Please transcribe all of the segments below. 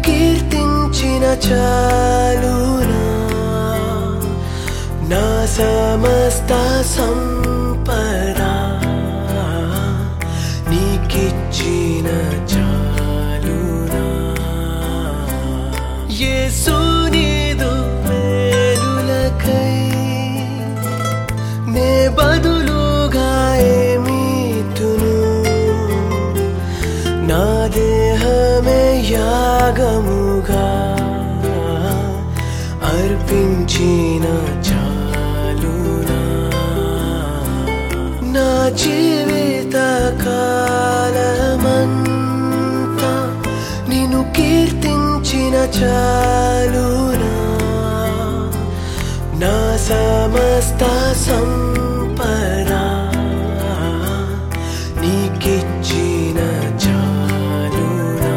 కీర్తించిన చాలునా నా సమస్త సంపద నీకిచ్చిన చాలునా యేసు నీదు మేలులకై నే బదులుగా ఏమీతును నా దేహమే యాగముగా అర్పించిన చాలునా నా జీవిత కాలమంతా నిన్ను కీర్తించిన చాలునా నా సమస్త సంపద నీకిచ్చిన చాలునా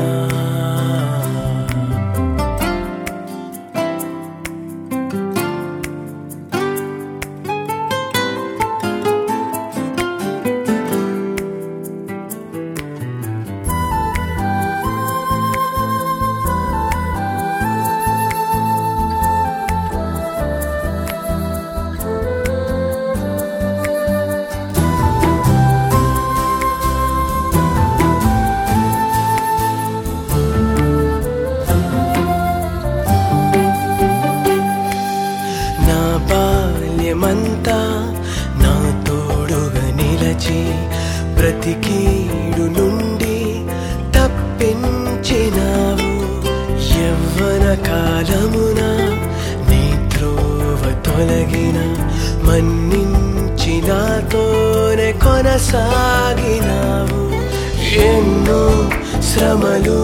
నా బాల్యమంతా నా తోడుగా నిలచి బ్రతికీడు నుండి తప్పించినావు యవ్వన కాలమున నీ త్రోవ తొలగిన మన్నించి నాతోనే కొనసాగినావు ఎన్నో శ్రమలు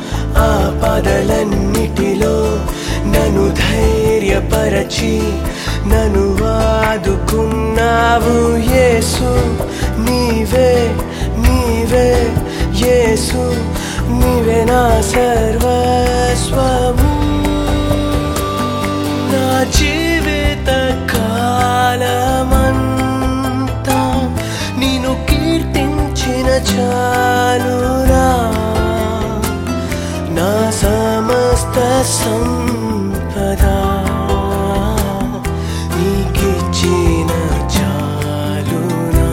ఆపదలన్నిటిలో నన్ను ధైర్యపరచి నన్ను ఆదుకున్నావు యేసు నీవే నీవే యేసు నీవే నా సర్వస్వము నా జీవిత కాలమంతా నేను కీర్తించిన చాలురా నా సమస్త సంపద నీకిచ్చిన చాలునా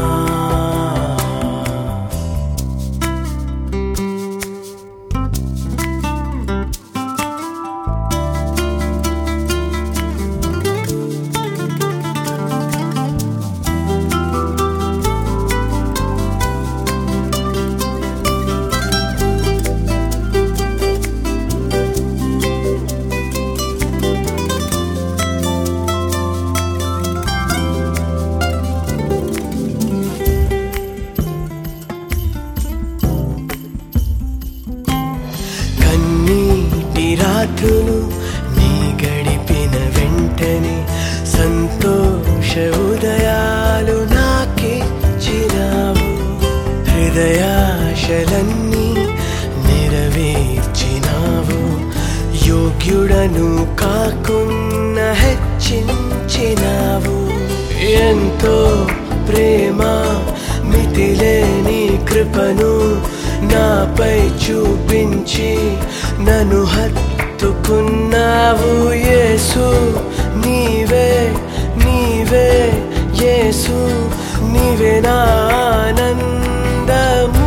కన్నీటి రాత్రులు నీ గడిపిన వెంటనే సంతోష ఉదయాలు నాకిచ్చినావు హృదయాశలన్నీ నెరవేర్చినావు యోగ్యుడను కాకున్న హెచ్చించినావు ఎంతో ప్రేమ మితిలేని కృపను నాపై చూపించి నన్ను హత్తుకున్నావు యేసు నీవే నీవే యేసు నీవే నా ఆనందము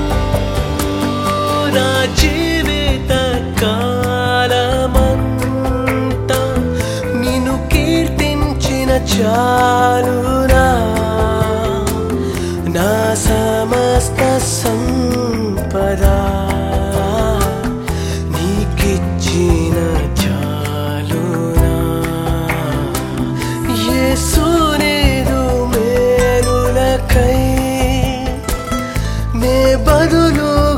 నా జీవిత కాలమంతా నిన్ను కీర్తించిన చాలునా నా సమస్త సంపద నీకిచ్చిన చాలునా యేసు నీదు మేలులకై నే బదులు